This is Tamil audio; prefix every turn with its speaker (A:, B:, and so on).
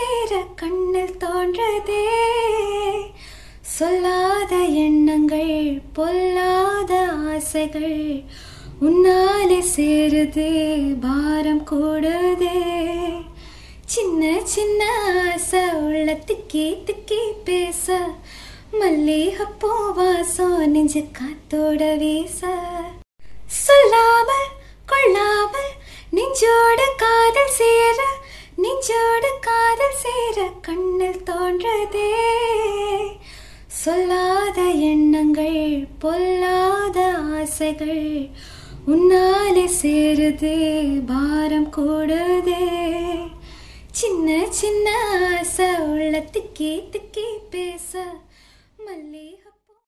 A: சேர கண்ணில் தோன்றதே சொல்லாத எண்ணங்கள் பொல்லாத ஆசைகள் உன்னாலே சேருதே பாரம் கூடுதே சின்ன சின்ன ஆசை உள்ள திக்கி திக்கி பேச மல்லிகைப்பூ வாசம் நெஞ்சு காத்தோட வீச சொல்லாமல் கொள்ளாமல் நெஞ்சோடு காதல் சேர நெஞ்சோடு காதல் சேர கண்ணில் தோன்றதே சொல்லாத எண்ணங்கள் பொல்லாத ஆசைகள் உன்னாலே சேருதே பாரம் கூடுதே சின்ன சின்ன ஆசை உள்ள திக்கி திக்கி பேச மல்லிகை